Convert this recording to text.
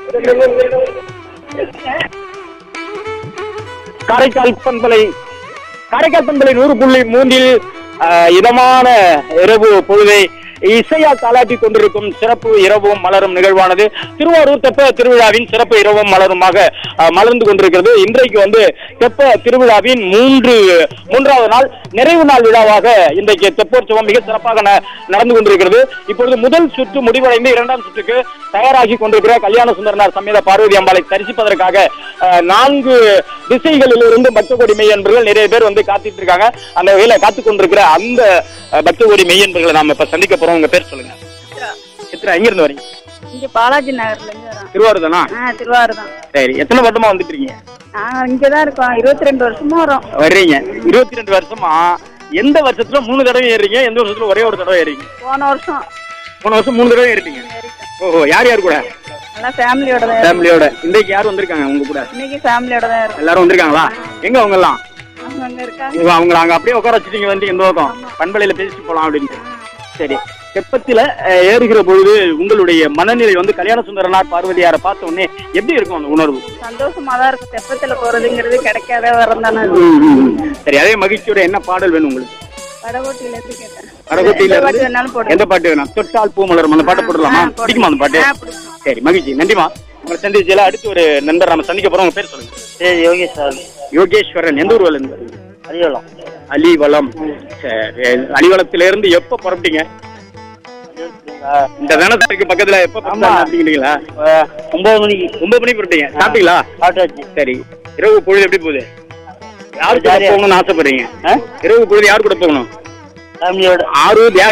காரைக்கால் பண்பலை காரைக்கால் பண்பலை நூறு புள்ளி மூன்றில் ஆஹ், இதமான இரவு பொழுதை இசையால் தாளாட்டி கொண்டிருக்கும் சிறப்பு இரவும் மலரும் நிகழ்வானது திருவாரூர் தெப்ப திருவிழாவின் சிறப்பு இரவும் மலருமாக ஆஹ், மலர்ந்து கொண்டிருக்கிறது இன்றைக்கு வந்து தெப்ப திருவிழாவின் மூன்று மூன்றாவது நாள் நிறைவு நாள் விழாவாக இன்றைக்கு தெப்போற்சவம் மிக சிறப்பாக ந- நடந்து கொண்டிருக்கிறது இப்பொழுது முதல் சுற்று முடிவடைந்து இரண்டாம் சுற்றுக்கு தயாராகி கொண்டிருக்கிற கல்யாண சுந்தரனார் சமேத பார்வதி அம்பாளை தரிசிப்பதற்காக ஆஹ், நான்கு திசைகளில் இருந்து பக்த கோடி மெய்யன்பர்கள் நிறைய பேர் வந்து காத்துட்டு இருக்காங்க அந்த வகையில காத்து கொண்டிருக்கிற அந்த அஹ், பக்த கோடி மெய்யன்பர்களை நாம இப்ப சந்திக்க போறோம் உங்க பேர் சொல்லுங்க எத்தனை எங்க இருந்து வரீங்க இங்க பாலாஜி நகர்ல இருந்து வரோம் திருவாரூர் தானா ஆ திருவாரூர் தான் சரி எத்தனை வருஷமா வந்துட்டு இருக்கீங்க நாங்க இங்க தான் இருக்கோம் இருபத்தி ரெண்டு வருஷமா வரோம் வர்றீங்க இருபத்தி ரெண்டு வருஷமா எந்த வருஷத்துல மூணு தடவை ஏறீங்க எந்த வருஷத்துல ஒரே ஒரு தடவை ஏறீங்க போன வருஷம் போன வருஷம் மூணு தடவை ஏறிட்டீங்க ஓஹோ யார் யார் கூட நல்லா ஃபேமிலியோட தான் இருக்கோம். ஃபேமிலியோட இன்றைக்கு யார் வந்திருக்காங்க உங்க கூட இன்னைக்கு ஃபேமிலியோட தான் இருக்கோம் எல்லாரும் வந்திருக்காங்களா எங்க அவங்க எல்லாம் அவங்க அங்க இருக்காங்க இவங்க அவங்கள அங்க அப்படியே உட்கார வச்சுட்டீங்க வந்து இந்த பக்கம் பண்பலையில பேசிட்டு போலாம் அப்படின்ட்டு சரி தெப்பத்துல அஹ், ஏறுகிற பொழுது உங்களுடைய மனநிலை வந்து கல்யாண சுந்தரனார் பார்வதியாரை பார்த்த உடனே எப்படி இருக்கும் அந்த உணர்வு சந்தோஷமா தான் இருக்கும் தெப்பத்துல போறதுங்கிறது கிடைக்காத வரம் தானே அது. ம், ம், ம். சரி அதே மகிழ்ச்சியோட என்ன பாடல் வேணும் உங்களுக்கு வடகோட்டியில இருந்து கேட்டேன் வடகோட்டியில எந்த பாட்டு இருந்து வேணாலும் போடுங்க எந்த பாட்டு வேணும் தொட்டால் பூ மலரும் அந்த பாட்டு போடலாமா ஆ, போடுங்க. பிடிக்குமா அந்த பாட்டு ஆ, பிடிக்கும். சரி மகிழ்ச்சி நன்றிமா உங்களை சந்திச்சல அடுத்து ஒரு நண்பர் நம்ம சந்திக்க போறோம் உங்க பேர் சொல்லுங்க சரி யோகேஷ் சார் யோகேஸ்வரன் எந்த ஊர்ல இருந்து வரீங்க? அரியலம் அலிவலம் சரி அலிவலத்துல இருந்து எப்ப புறப்பட்டீங்க இந்த தனத்துக்கு பக்கத்துல எப்ப ஆமா. அப்படிங்களா ஒன்பது மணிக்கு ஒன்பது மணி புறப்பட்டீங்க சாப்பிட்டீங்களா சாப்பிட்டாச்சு சரி இரவு பொழுது எப்படி போகுது யாரு கூட ஜாலியா. போகணும்னு ஆசைப்படுறீங்க ஆ? இரவு பொழுது யார் கூட போகணும் ஃபேமிலியோட ஆறு தியாக